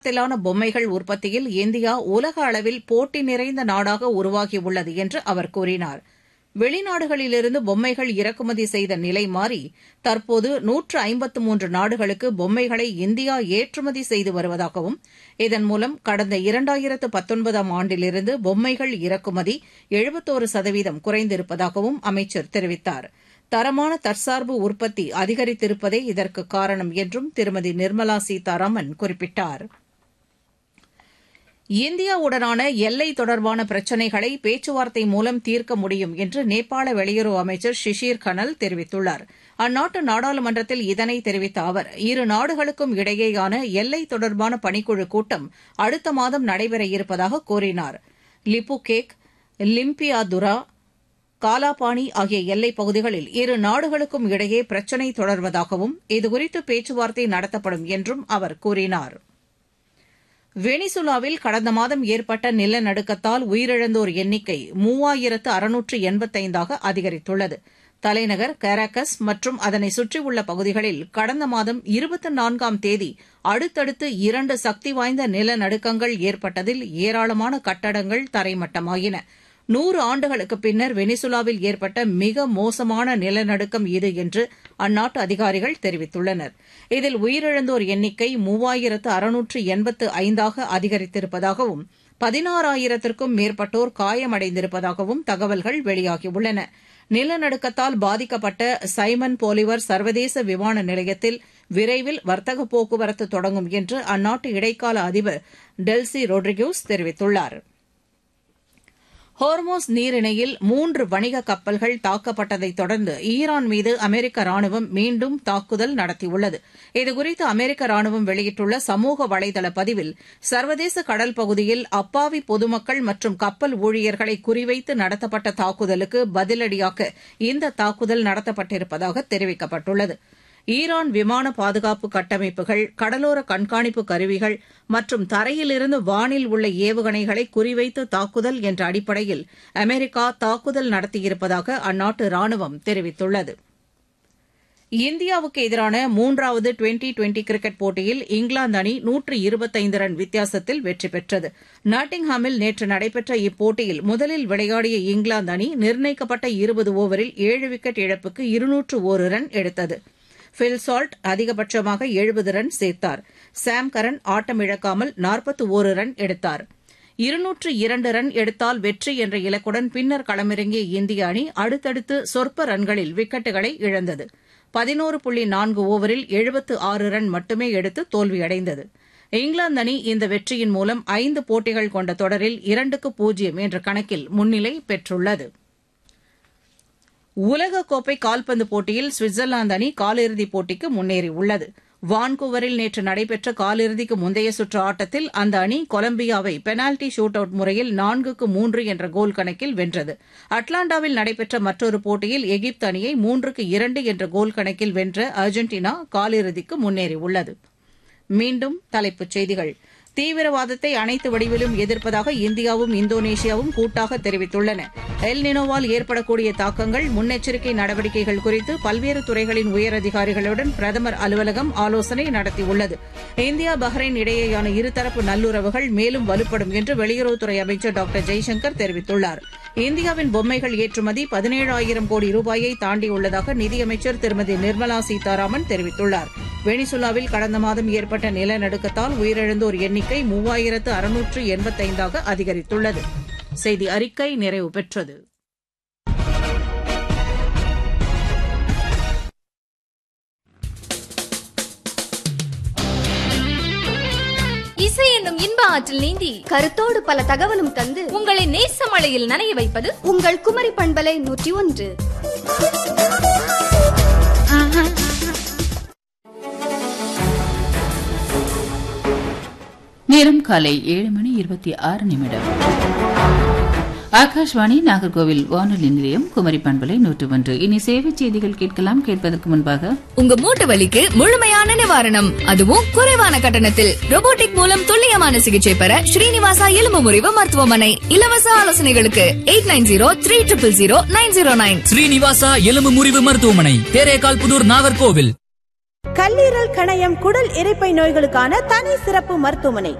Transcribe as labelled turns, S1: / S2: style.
S1: த்திலான பொம்மைகள் உற்பத்தியில் இந்தியா உலக அளவில் போட்டி நிறைந்த நாடாக உருவாகியுள்ளது என்று அவர் கூறினார் வெளிநாடுகளிலிருந்து பொம்மைகள் இறக்குமதி செய்த நிலை மாறி தற்போது நூற்று ஐம்பத்து மூன்று நாடுகளுக்கு பொம்மைகளை இந்தியா ஏற்றுமதி செய்து வருவதாகவும் இதன் மூலம் கடந்த இரண்டாயிரத்து பத்தொன்பதாம் ஆண்டிலிருந்து பொம்மைகள் இறக்குமதி எழுபத்தோரு சதவீதம் குறைந்திருப்பதாகவும் அமைச்சர் தெரிவித்தார் தரமான தற்சார்பு உற்பத்தி அதிகரித்திருப்பதே இதற்கு காரணம் என்றும் திருமதி நிர்மலா சீதாராமன் குறிப்பிட்டார் இந்தியாவுடனான எல்லை தொடர்பான பிரச்சினைகளை பேச்சுவார்த்தை மூலம் தீர்க்க முடியும் என்று நேபாள வெளியுறவு அமைச்சர் ஷிஷிர் கனல் தெரிவித்துள்ளார் அந்நாட்டு நாடாளுமன்றத்தில் இதனை தெரிவித்த அவர் இரு நாடுகளுக்கும் இடையேயான எல்லை தொடர்பான பணிக்குழு கூட்டம் அடுத்த மாதம் நடைபெற இருப்பதாக கூறினார் லிப்புகேக் லிம்பியாதுரா காலாபாணி ஆகிய எல்லைப் பகுதிகளில் இரு நாடுகளுக்கும் இடையே பிரச்சினை தொடர்வதாகவும் இதுகுறித்து பேச்சுவார்த்தை நடத்தப்படும் என்றும் அவர் கூறினார் வெனிசுலாவில் கடந்த மாதம் ஏற்பட்ட நிலநடுக்கத்தால் உயிரிழந்தோர் எண்ணிக்கை மூவாயிரத்து அறுநூற்று எண்பத்தைந்தாக அதிகரித்துள்ளது தலைநகர் கராக்கஸ் மற்றும் அதனை சுற்றியுள்ள பகுதிகளில் கடந்த மாதம் இருபத்தி நான்காம் தேதி அடுத்தடுத்து இரண்டு சக்தி வாய்ந்த நிலநடுக்கங்கள் ஏற்பட்டதில் ஏராளமான கட்டடங்கள் தரைமட்டமாயின நூறு ஆண்டுகளுக்கு பின்னர் வெனிசுலாவில் ஏற்பட்ட மிக மோசமான நிலநடுக்கம் இது என்று அந்நாட்டு அதிகாரிகள் தெரிவித்துள்ளனர் இதில் உயிரிழந்தோர் எண்ணிக்கை மூவாயிரத்து அறுநூற்று எண்பத்து ஐந்தாக அதிகரித்திருப்பதாகவும் பதினாறாயிரத்திற்கும் மேற்பட்டோர் காயமடைந்திருப்பதாகவும் தகவல்கள் வெளியாகியுள்ளன நிலநடுக்கத்தால் பாதிக்கப்பட்ட சைமன் போலிவர் சர்வதேச விமான நிலையத்தில் விரைவில் வர்த்தக போக்குவரத்து தொடங்கும் என்று அந்நாட்டு இடைக்கால அதிபர் டெல்சி ரொட்ரிகூஸ் தெரிவித்துள்ளாா் ஹோர்மோஸ் நீரிணையில் மூன்று வணிக கப்பல்கள் தாக்கப்பட்டதைத் தொடர்ந்து ஈரான் மீது அமெரிக்க ராணுவம் மீண்டும் தாக்குதல் நடத்தியுள்ளது இதுகுறித்து அமெரிக்க ராணுவம் வெளியிட்டுள்ள சமூக வலைதள பதிவில் சர்வதேச கடல் பகுதியில் அப்பாவி பொதுமக்கள் மற்றும் கப்பல் ஊழியர்களை குறிவைத்து நடத்தப்பட்ட தாக்குதலுக்கு பதிலடியாக இந்த தாக்குதல் நடத்தப்பட்டிருப்பதாக தெரிவிக்கப்பட்டுள்ளது ஈரான் விமான பாதுகாப்பு கட்டமைப்புகள் கடலோர கண்காணிப்பு கருவிகள் மற்றும் தரையிலிருந்து வானில் உள்ள ஏவுகணைகளை குறிவைத்து தாக்குதல் என்ற அடிப்படையில் அமெரிக்கா தாக்குதல் நடத்தியிருப்பதாக அந்நாட்டு ராணுவம் தெரிவித்துள்ளது இந்தியாவுக்கு எதிரான மூன்றாவது டுவெண்டி டுவெண்டி கிரிக்கெட் போட்டியில் இங்கிலாந்து அணி நூற்று இருபத்தைந்து ரன் வித்தியாசத்தில் வெற்றி பெற்றது நாட்டிங்ஹாமில் நேற்று நடைபெற்ற இப்போட்டியில் முதலில் விளையாடிய இங்கிலாந்து அணி நிர்ணயிக்கப்பட்ட இருபது ஓவரில் ஏழு விக்கெட் இழப்புக்கு இருநூற்று ஒரு ரன் எடுத்தது பில் சால்ட் அதிகபட்சமாக எழுபது ரன் சேர்த்தார் சாம் கரன் ஆட்டமிழக்காமல் நாற்பத்து ஒரு ரன் எடுத்தார் இருநூற்று இரண்டு ரன் எடுத்தால் வெற்றி என்ற இலக்குடன் பின்னர் களமிறங்கிய இந்திய அணி அடுத்தடுத்து சொற்ப ரன்களில் விக்கெட்டுகளை இழந்தது பதினோரு புள்ளி நான்கு ஓவரில் எழுபத்து ஆறு ரன் மட்டுமே எடுத்து தோல்வியடைந்தது இங்கிலாந்து அணி இந்த வெற்றியின் மூலம் ஐந்து போட்டிகள் கொண்ட தொடரில் இரண்டுக்கு பூஜ்ஜியம் என்ற கணக்கில் முன்னிலை பெற்றுள்ளது உலகக்கோப்பை கால்பந்து போட்டியில் சுவிட்சர்லாந்து அணி காலிறுதிப் போட்டிக்கு முன்னேறியுள்ளது வான்கூவரில் நேற்று நடைபெற்ற காலிறுதிக்கு முந்தைய சுற்று ஆட்டத்தில் அந்த அணி கொலம்பியாவை பெனால்டி ஷூட் அவுட் முறையில் நான்குக்கு மூன்று என்ற கோல் கணக்கில் வென்றது அட்லாண்டாவில் நடைபெற்ற மற்றொரு போட்டியில் எகிப்து அணியை மூன்றுக்கு இரண்டு என்ற கோல் கணக்கில் வென்ற அர்ஜென்டினா காலிறுதிக்கு முன்னேறியுள்ளது மீண்டும் தலைப்புச் செய்திகள் தீவிரவாதத்தை அனைத்து வடிவிலும் எதிர்ப்பதாக இந்தியாவும் இந்தோனேஷியாவும் கூட்டாக தெரிவித்துள்ளன எல் நினோவால் ஏற்படக்கூடிய தாக்கங்கள் முன்னெச்சரிக்கை நடவடிக்கைகள் குறித்து பல்வேறு துறைகளின் உயரதிகாரிகளுடன் பிரதமர் அலுவலகம் ஆலோசனை நடத்தியுள்ளது இந்தியா பஹ்ரைன் இடையேயான இருதரப்பு நல்லுறவுகள் மேலும் வலுப்படும் என்று வெளியுறவுத்துறை அமைச்சர் டாக்டர் ஜெய்சங்கர் தெரிவித்துள்ளார் இந்தியாவின் பொம்மைகள் ஏற்றுமதி பதினேழாயிரம் கோடி ரூபாயை தாண்டியுள்ளதாக நிதியமைச்சர் திருமதி நிர்மலா சீதாராமன் தெரிவித்துள்ளார் வெனிசுலாவில் கடந்த மாதம் ஏற்பட்ட நிலநடுக்கத்தால் உயிரிழந்தோர் எண்ணிக்கை மூவாயிரத்து அறுநூற்று எண்பத்தைந்தாக அதிகரித்துள்ளது செய்தி அறிக்கை நிறைவு பெற்றது
S2: இசை என்னும் இன்ப ஆற்றில் நீந்தி
S3: கருத்தோடு பல தகவலும் தந்து
S2: உங்களை நேசமழையில் நனைய வைப்பது
S3: உங்கள் குமரி பண்பலை நூற்றி ஒன்று
S4: நேரம் காலை ஏழு மணி இருபத்தி ஆறு நிமிடம் ஆகாஷ்வாணி நாகர்கோவில் வானொலி நிலையம் குமரி பண்பலை நூற்று ஒன்று இனி சேவை செய்திகள் கேட்கலாம் கேட்பதற்கு முன்பாக
S2: உங்க மூட்டு வலிக்கு முழுமையான நிவாரணம் அதுவும் குறைவான கட்டணத்தில் robotic மூலம் துல்லியமான சிகிச்சை பெற ஸ்ரீனிவாசா எலும்பு முறிவு மருத்துவமனை இலவச ஆலோசனைகளுக்கு eight nine zero three triple zero nine zero nine
S5: Srinivasa எலும்பு முறிவு மருத்துவமனை தேரேகால் புதூர் நாகர்கோவில் கல்லீரல் கணையம் குடல் இரைப்பை நோய்களுக்கான தனி சிறப்பு மருத்துவமனை